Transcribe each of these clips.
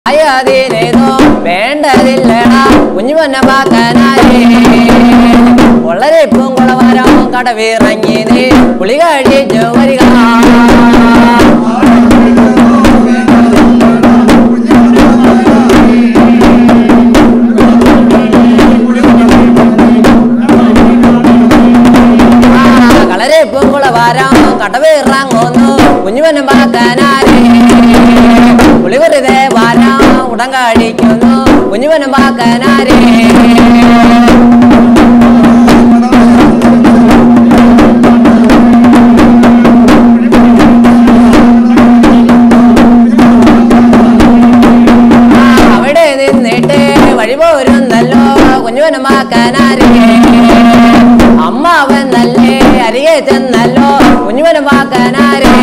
അതിനേതോ വേണ്ടതില്ലടാ കുഞ്ഞുമൊന്നെ പാക്കാനാരേ വളരെ പൂങ്കുളവാരം കടവിറങ്ങി നീ കുളി കഴിച്ചു വരിക ആ, കളരെ പൂങ്കുളവാരം കടവിറങ്ങുന്നു കുഞ്ഞുമൊന്നെ പാക്കാനാരേ കുളി വെറുതെ വാരം ഉടൻ കഴിക്കുന്നു കുഞ്ഞുമൊന്നെ പാക്കാനാരേ ആ, അവിടെ നിന്നിട്ട് വഴി പോരുന്നല്ലോ കുഞ്ഞുവനമാക്കാനാരേ അമ്മ അവൻ നല്ലേ അരികെ ചെന്നല്ലോ കുഞ്ഞുവനമാക്കാനാരേ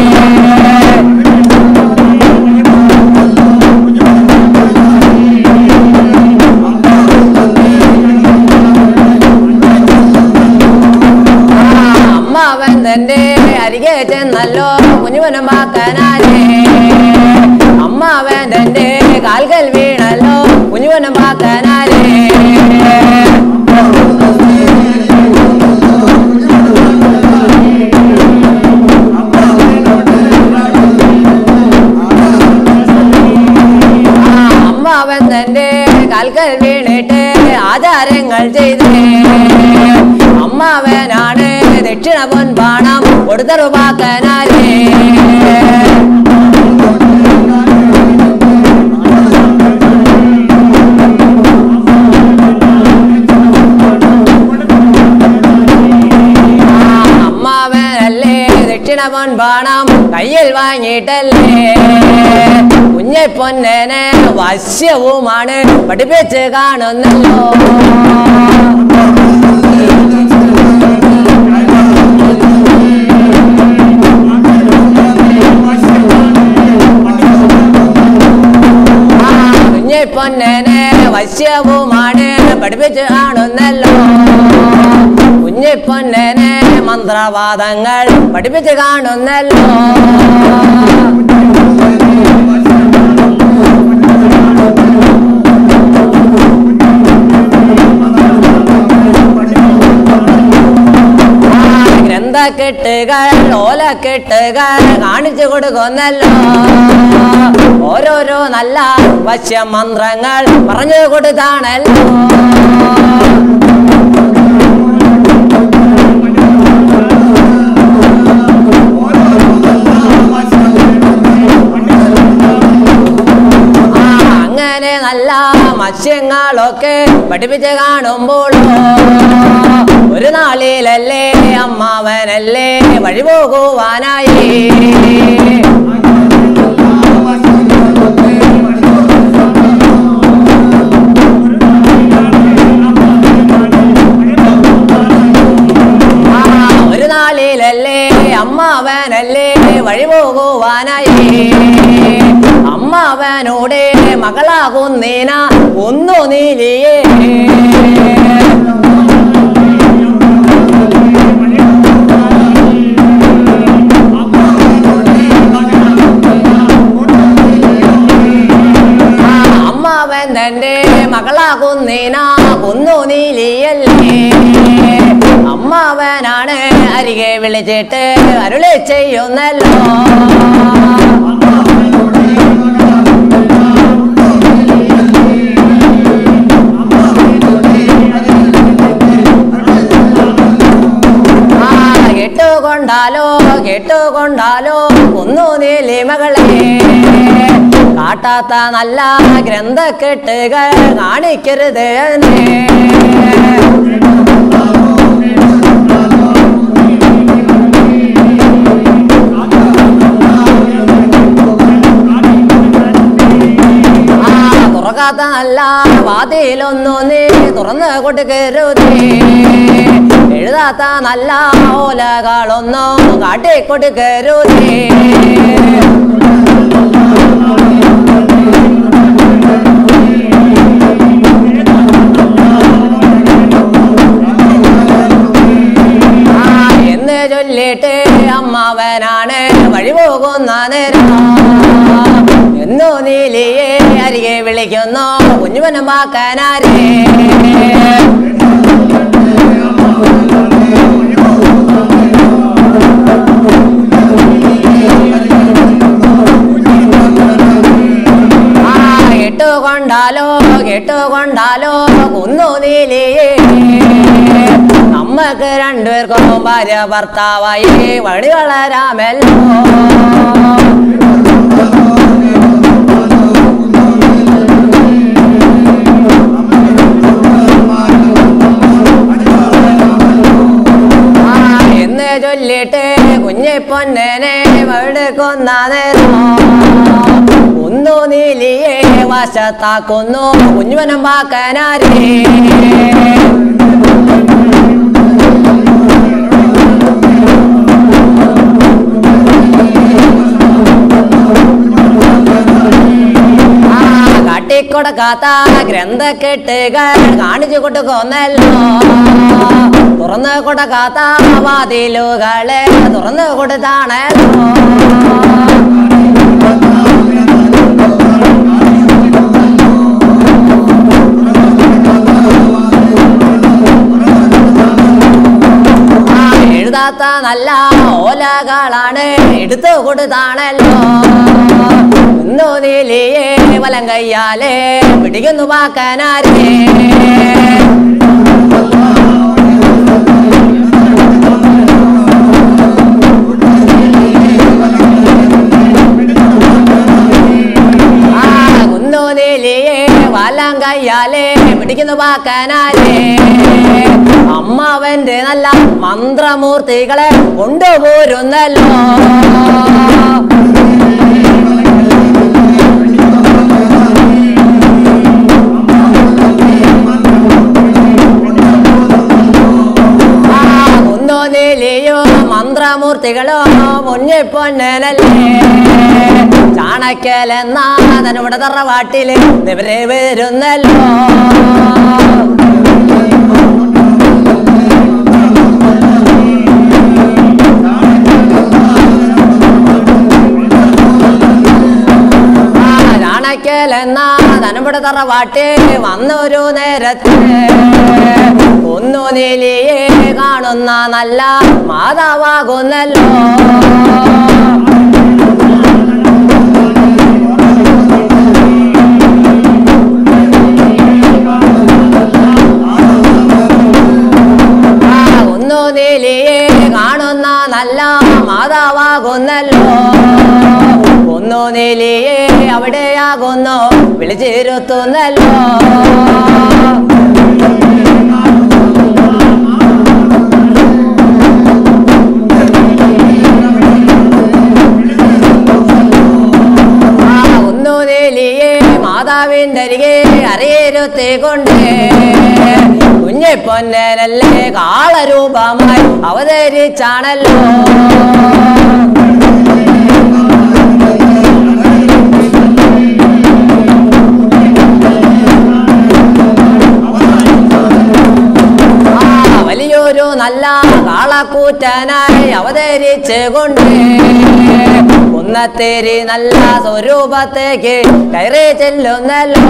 ആ, അമ്മ അവൻ തന്റെ അരികെ ചെന്നല്ലോ കുഞ്ഞുവനമാക്കാനാരേ അമ്മ അവൻ തന്റെ കാൽകൽ വീണല്ലോ കുഞ്ഞുവനമാക്കാനാരേ ആ, അമ്മ അവൻ തന്റെ കാൽക്കൽ വീണിട്ട് ആചാരങ്ങൾ ചെയ്തേ അമ്മ അവനാണ് ദക്ഷിണ പൊൻപാണം കൊടുത്തറുപാക്കനാരേ ആ, അമ്മാവനല്ലേ ദക്ഷിണ പൊൻപാണം കയ്യിൽ വാങ്ങിയിട്ടല്ലേ കുഞ്ഞെ പൊന്നനെ വശ്യവുമാണ് പഠിപ്പിച്ച് കാണുന്നല്ലോ ആ, കുഞ്ഞെ പൊന്നനെ വശ്യവുമാണ് പഠിപ്പിച്ച് കാണുന്നല്ലോ കുഞ്ഞെ പൊന്നനെ മന്ത്രവാദങ്ങൾ പഠിപ്പിച്ച് കാണുന്നല്ലോ ആ, ഗ്രന്ഥക്കെട്ടുകൾ ഓലക്കെട്ടുകൾ കാണിച്ചു കൊടുക്കുന്നല്ലോ ഓരോരോ നല്ല വശ്യമന്ത്രങ്ങൾ പറഞ്ഞു കൊടുത്താണല്ലോ ആ, അങ്ങനെ നല്ല മത്സ്യങ്ങളൊക്കെ പഠിപ്പിച്ച് കാണുമ്പോഴോ ഒരു നാളിലല്ലേ അമ്മാവനല്ലേ വഴി പോകുവാനായി ആ, ഒരു നാളിലല്ലേ അമ്മാവനല്ലേ വഴി പോകുവാനായി അമ്മാവനോടെ മകളാകുന്നീന ഒന്നു നീലിയേ ആ, അമ്മാവൻ തന്റെ മകളാകുന്നീന ഒന്നു നീലിയല്ലേ അമ്മാവനാണ് അരികെ വിളിച്ചിട്ട് അരുളി ചെയ്യുന്നല്ലോ ആ കേട്ടുകൊണ്ടാലോ കേട്ടുകൊണ്ടാലോ ഒന്നു നീലി മകളെ കാട്ടാത്ത നല്ല ഗ്രന്ഥക്കെട്ടുകൾ കാണിക്കരുത് എന്നെ. ആ തുറക്കാത്ത നല്ല വാതിലൊന്നു നീ തുറന്ന് കൊടുക്കരുതേ എഴുതാത്ത നല്ല ഓലകളൊന്നും കാട്ടിക്കൊടുക്കരുതേ ആ, എന്ന് ചൊല്ലിട്ട് അമ്മാവനാണ് വഴി പോകുന്ന നേരം എന്നു നീലിയെ അരികെ വിളിക്കുന്നു കുഞ്ഞുവനം പാക്കാനാരേ ആ കേട്ടുകൊണ്ടാലോ കേട്ടുകൊണ്ടാലോ കുന്നു നീലിയേ നമ്മക്ക് രണ്ടുപേർക്കും ഭാര്യ ഭർത്താവായി വഴി വളരാമല്ലോ ആ എന്ന് ചൊല്ലിട്ട് കുഞ്ഞിപ്പൊന്നനെ വെടുക്കുന്ന നേരം ഒന്നു നീലിയെ വശത്താക്കുന്നു കുഞ്ഞുവനം പാക്കനാരേ ആ കാട്ടിക്കൊടുക്കാത്ത ഗ്രന്ഥക്കെട്ടുകൾ കാണിച്ചു കൊടുക്കുന്നല്ലോ തുറന്നു കൊടുക്കാത്ത വാതിലുകളെ തുറന്നു കൊടുത്താണല്ലോ ആ എഴുതാത്ത നല്ല ഓലകളാണ് എടുത്തു കൊടുത്താണല്ലോ ഇന്നു നീലിയെ വലം കയ്യാലേ പിടിക്കുന്നു പാക്കനാരേ ആ കുന്നു നീലിയെ വലം കയ്യാലേ പിടിക്കുന്നു പാക്കനാരേ അമ്മാവന്റെ നല്ല മന്ത്രമൂർത്തികളെ കൊണ്ടുപോരുന്നല്ലോ ആ കുന്നു നീലിയോ മന്ത്രമൂർത്തികളോ മുന്നിപ്പൊന്നനല്ലേ ചാണക്യലെന്നാ തന്നുവിടെ തറവാട്ടില് ഇവരെ വരുന്നല്ലോ ആ ചാണക്യലെന്നാ തന്നുവിടെ തറവാട്ടിൽ വന്നൊരു നേരത്ത് ഒന്നു നീലിയെ കാണുന്ന നല്ല മാതാവാകുന്നല്ലോ ആ ഒന്നു നീലിയെ കാണുന്ന നല്ല മാതാവാകുന്നല്ലോ ഒന്നു നീലിയെ അവിടെയാകുന്നു വിളിച്ചിരുത്തുന്നല്ലോ ആ ഒന്നു നീലിയെ മാതാവിന്റെ അരികെ അറിയരുത്തിക്കൊണ്ട് കുഞ്ഞിപ്പൊന്നനല്ലേ കാളരൂപമായി അവതരിച്ചാണല്ലോ ആ വലിയൊരു നല്ല കാളക്കൂറ്റനായി അവതരിച്ച് കൊണ്ട് കുന്നത്തേരി നല്ല സ്വരൂപത്തേക്ക് കയറി ചെല്ലുന്നല്ലോ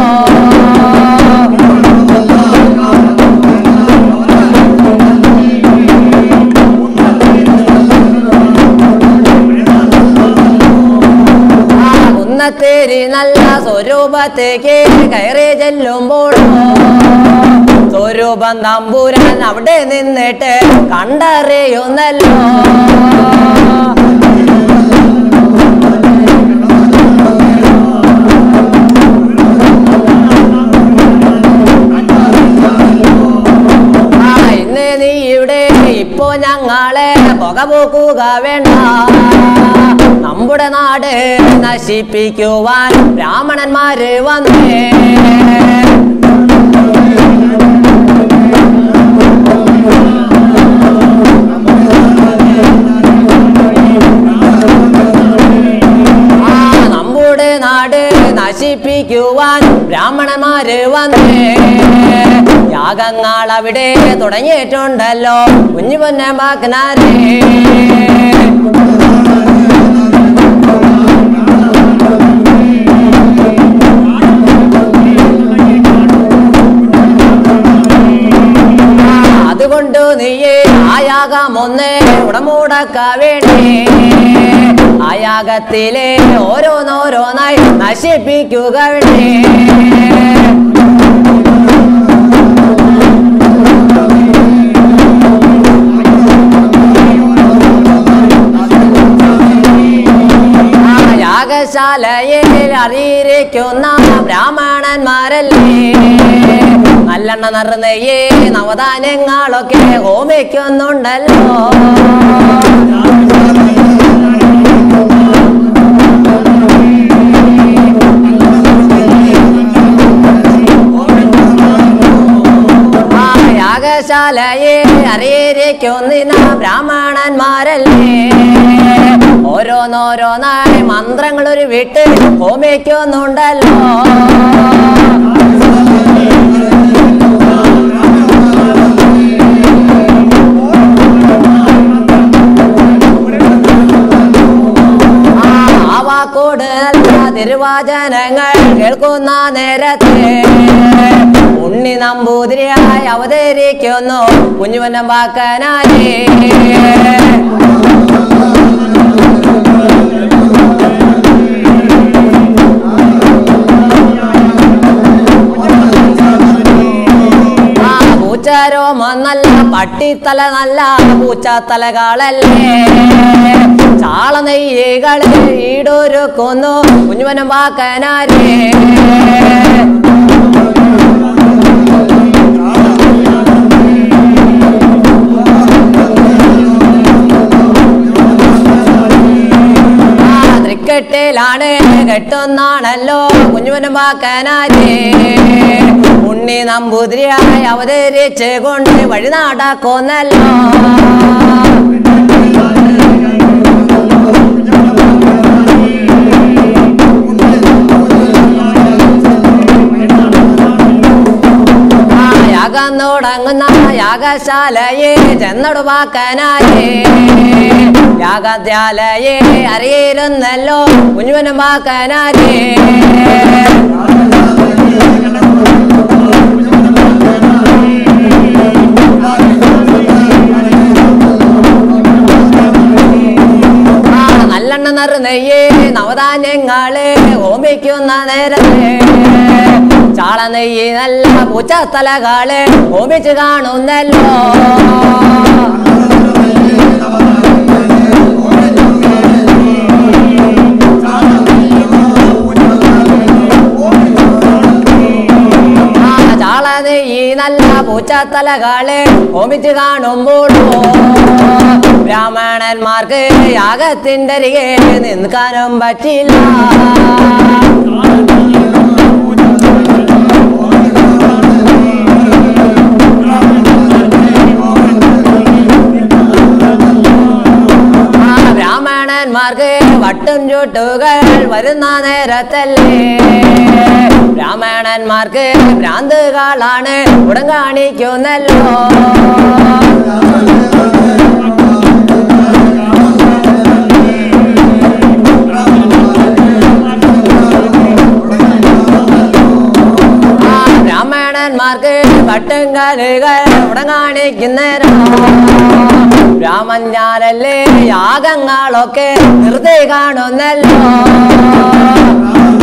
ആ കുന്നത്തേരി നല്ല സ്വരൂപത്തേക്ക് കയറി ചെല്ലുമ്പോഴോ സ്വരൂപം തമ്പൂരാൻ അവിടെ നിന്നിട്ട് കണ്ടറിയുന്നല്ലോ ആ ഇന്ന് നീ ഇവിടെ ഇപ്പോ ഞങ്ങളെ പുകപോക്കുക വേണ്ട നമ്മുടെ നാട് നശിപ്പിക്കുവാൻ ബ്രാഹ്മണന്മാര് വന്നേ ആ നമ്മുടെ നാട് നശിപ്പിക്കുവാൻ ബ്രാഹ്മണന്മാര് വന്നേ യാഗങ്ങൾ അവിടെ തുടങ്ങിയിട്ടുണ്ടല്ലോ കുഞ്ഞു പൊന്നെ ബാക്കനാരേ യാഗമൊന്ന് ഉടമുടക്ക വേണ്ടി ആ യാഗത്തിലെ ഓരോന്നോരോന്നായി നശിപ്പിക്കുക വേണ്ടി ആ യാഗശാലയിൽ അറിയിരിക്കുന്ന ബ്രാഹ്മണന്മാരല്ലേ നല്ലെണ്ണ നിറഞ്ഞേ നവധാന്യങ്ങളൊക്കെ ഹോമിക്കുന്നുണ്ടല്ലോ ആ യാഗശാലയിൽ അറിയിരിക്കുന്ന ബ്രാഹ്മണന്മാരല്ലേ ഓരോന്നോരോന്നായി മന്ത്രങ്ങൾ ഒരു വീട്ടിൽ ഹോമിക്കുന്നുണ്ടല്ലോ ആ ആ വാക്കോട് നല്ല തിരുവാചനങ്ങൾ കേൾക്കുന്ന നേരത്തെ ഉണ്ണി നമ്പൂതിരിയായി അവതരിക്കുന്നു കുഞ്ഞുവനം വാക്കനായി ആ പൂച്ചാരോമം നല്ല പട്ടിത്തല നല്ല പൂച്ചാത്തലകളല്ലേ ചാള നെയ്യകളെ ഈടൊരുക്കുന്നു കുഞ്ഞുവനം വാക്കനാരേ ആ തൃക്കെട്ടിലാണ് കെട്ടുന്നാണല്ലോ കുഞ്ഞുവനം വാക്കനാരേ ഉണ്ണി നമ്പൂതിരിയായി അവതരിച്ച് കൊണ്ട് വഴി നടക്കുന്നല്ലോ ആ യാഗം തുടങ്ങുന്ന യാഗശാലയെ ചെന്നടുവാക്കനായേ യാഗശാലയെ അറിയിരുന്നല്ലോ കുഞ്ഞുവനും വാക്കനാരേ ആ നല്ലെണ്ണ നിറഞ്ഞേ നവധാന്യങ്ങളെ ഹോമിക്കുന്ന നേരത്തെ ചാള നെയ്യ് നല്ല പൂച്ചത്തലകളെ ഹോമിച്ച് കാണുന്നല്ലോ ആ ചാള നെയ്യ് നല്ല പൂച്ചത്തലകളെ ഹോമിച്ച് കാണുമ്പോഴോ ബ്രാഹ്മണന്മാർക്ക് യാഗത്തിന്റെ അരികെ നിൽക്കാനും പറ്റില്ല ആ ബ്രാഹ്മണന്മാർക്ക് വട്ടും ചുട്ടുകൾ വരുന്ന നേരത്തല്ലേ ബ്രാഹ്മണന്മാർക്ക് ഭ്രാന്തുകളാണ് ഉടൻ കാണിക്കുന്നല്ലോ ആ ബ്രാഹ്മണന്മാർക്ക് പട്ടുങ്കലുകൾ ഉടൻ കാണിക്കുന്നേരം ബ്രാഹ്മണാരല്ലേ യാഗങ്ങളൊക്കെ നിർത്തി കാണുന്നല്ലോ